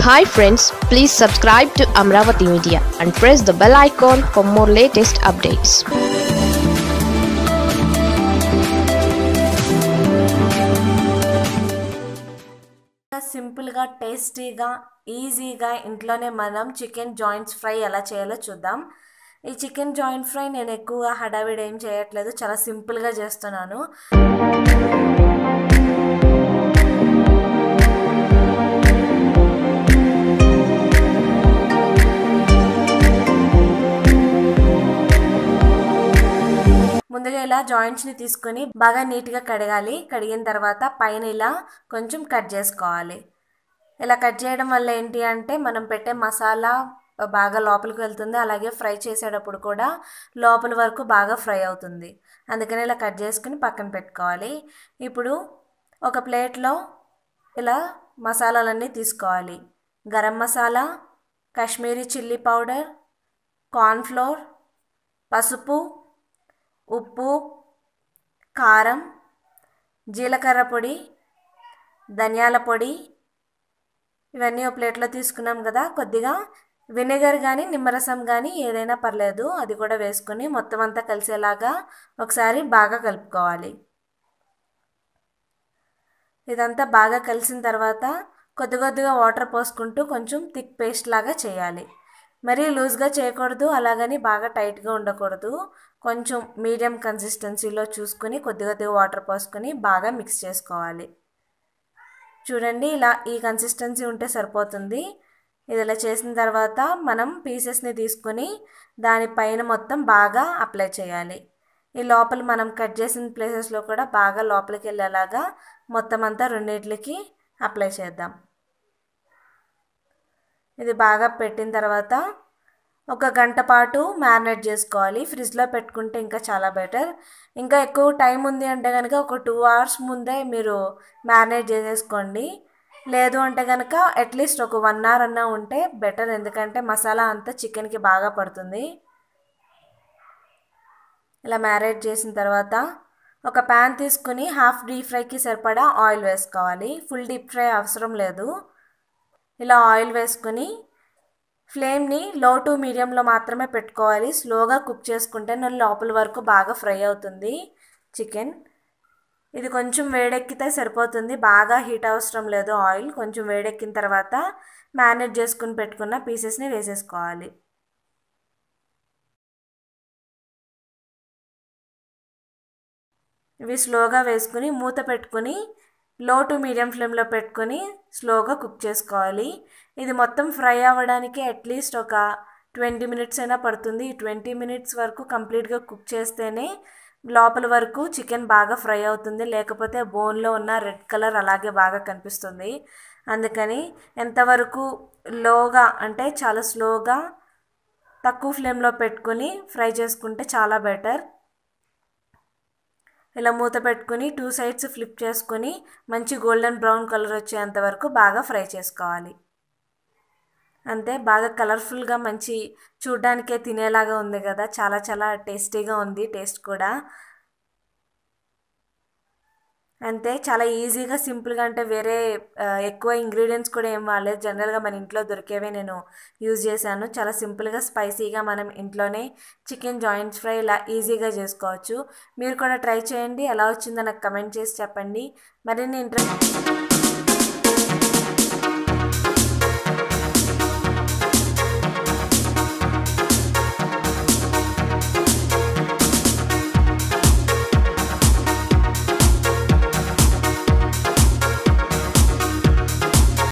hi friends please subscribe to Amaravati media and press the bell icon for more latest updates సింపుల్గా టేస్టీగా ఈజీగా ఇంట్లోనే మనం చికెన్ జాయింట్స్ ఫ్రై ఎలా చేయాలో చూద్దాం ఈ చికెన్ జాయింట్ ఫ్రై నేను ఎక్కువగా హడావిడి ఏం చేయట్లేదు చాలా సింపుల్గా చేస్తున్నాను ముందుగా ఇలా జాయింట్స్ని తీసుకొని బాగా నీట్గా కడగాలి కడిగిన తర్వాత పైన ఇలా కొంచెం కట్ చేసుకోవాలి ఇలా కట్ చేయడం వల్ల ఏంటి అంటే మనం పెట్టే మసాలా బాగా లోపలికి వెళ్తుంది అలాగే ఫ్రై చేసేటప్పుడు కూడా లోపల వరకు బాగా ఫ్రై అవుతుంది అందుకని ఇలా కట్ చేసుకుని పక్కన పెట్టుకోవాలి ఇప్పుడు ఒక ప్లేట్లో ఇలా మసాలాలన్నీ తీసుకోవాలి garam masala Kashmiri chilli powder cornflour పసుపు ఉప్పు కారం జీలకర్ర పొడి ధనియాల పొడి ఇవన్నీ ఒక ప్లేట్లో తీసుకున్నాం కదా కొద్దిగా వెనిగర్ కానీ నిమ్మరసం కానీ ఏదైనా పర్లేదు అది కూడా వేసుకొని మొత్తం అంతా కలిసేలాగా ఒకసారి బాగా కలుపుకోవాలి ఇదంతా బాగా కలిసిన తర్వాత కొద్ది కొద్దిగా వాటర్ పోసుకుంటూ కొంచెం థిక్ పేస్ట్ లాగా చేయాలి మరీ లూజ్గా చేయకూడదు అలాగని బాగా టైట్గా ఉండకూడదు కొంచెం మీడియం కన్సిస్టెన్సీలో చూసుకుని కొద్ది కొద్దిగా వాటర్ పోసుకొని బాగా మిక్స్ చేసుకోవాలి చూడండి ఇలా ఈ కన్సిస్టెన్సీ ఉంటే సరిపోతుంది ఇది ఇలా చేసిన తర్వాత మనం పీసెస్ని తీసుకొని దానిపైన మొత్తం బాగా అప్లై చేయాలి ఈ లోపల మనం కట్ చేసిన ప్లేసెస్లో కూడా బాగా లోపలికి వెళ్ళేలాగా మొత్తం అంతా రెండింటికి అప్లై చేద్దాం ఇది బాగా పెట్టిన తర్వాత ఒక గంట పాటు మ్యారినేట్ చేసుకోవాలి ఫ్రిడ్జ్లో పెట్టుకుంటే ఇంకా చాలా బెటర్ ఇంకా ఎక్కువ టైం ఉంది అంటే కనుక ఒక టూ అవర్స్ ముందే మీరు మ్యారినేట్ చేసేసుకోండి లేదు అంటే కనుక అట్లీస్ట్ ఒక వన్ అవర్ అన్నా ఉంటే బెటర్ ఎందుకంటే మసాలా అంతా చికెన్కి బాగా పడుతుంది ఇలా మ్యారినేట్ చేసిన తర్వాత ఒక ప్యాన్ తీసుకుని హాఫ్ డీప్ ఫ్రైకి సరిపడా ఆయిల్ వేసుకోవాలి ఫుల్ డీప్ ఫ్రై అవసరం లేదు ఇలా ఆయిల్ వేసుకుని ఫ్లేమ్ని లో టు మీడియంలో మాత్రమే పెట్టుకోవాలి స్లోగా కుక్ చేసుకుంటే నేను లోపల వరకు బాగా ఫ్రై అవుతుంది చికెన్ ఇది కొంచెం వేడెక్కితే సరిపోతుంది బాగా హీట్ అవసరం లేదు ఆయిల్ కొంచెం వేడెక్కిన తర్వాత మ్యారినేట్ చేసుకుని పెట్టుకున్న పీసెస్ని వేసేసుకోవాలి ఇవి స్లోగా వేసుకుని మూత పెట్టుకుని లో టు మీడియం ఫ్లేమ్లో పెట్టుకొని స్లోగా కుక్ చేసుకోవాలి ఇది మొత్తం ఫ్రై అవ్వడానికి అట్లీస్ట్ ఒక ట్వంటీ మినిట్స్ అయినా పడుతుంది ఈ ట్వంటీ మినిట్స్ వరకు కంప్లీట్గా కుక్ చేస్తేనే లోపల వరకు చికెన్ బాగా ఫ్రై అవుతుంది లేకపోతే బోన్లో ఉన్న రెడ్ కలర్ అలాగే బాగా కనిపిస్తుంది అందుకని ఎంతవరకు లోగా అంటే చాలా స్లోగా తక్కువ ఫ్లేమ్లో పెట్టుకుని ఫ్రై చేసుకుంటే చాలా బెటర్ ఇలా మూత పెట్టుకుని టూ సైడ్స్ ఫ్లిప్ చేసుకుని మంచి గోల్డెన్ బ్రౌన్ కలర్ వచ్చేంత వరకు బాగా ఫ్రై చేసుకోవాలి అంతే బాగా కలర్ఫుల్గా మంచి చూడ్డానికే తినేలాగా ఉంది కదా చాలా చాలా టేస్టీగా ఉంది టేస్ట్ కూడా అంతే చాలా ఈజీగా సింపుల్గా అంటే వేరే ఎక్కువ ఇంగ్రీడియంట్స్ కూడా ఏం వాడలేదు జనరల్గా మన ఇంట్లో దొరికేవే నేను యూజ్ చేశాను చాలా సింపుల్గా స్పైసీగా మనం ఇంట్లోనే చికెన్ జాయింట్స్ ఫ్రై ఇలా ఈజీగా చేసుకోవచ్చు మీరు కూడా ట్రై చేయండి ఎలా వచ్చిందో నాకు కమెంట్ చేసి చెప్పండి మరిన్ని ఇంట్రెస్ట్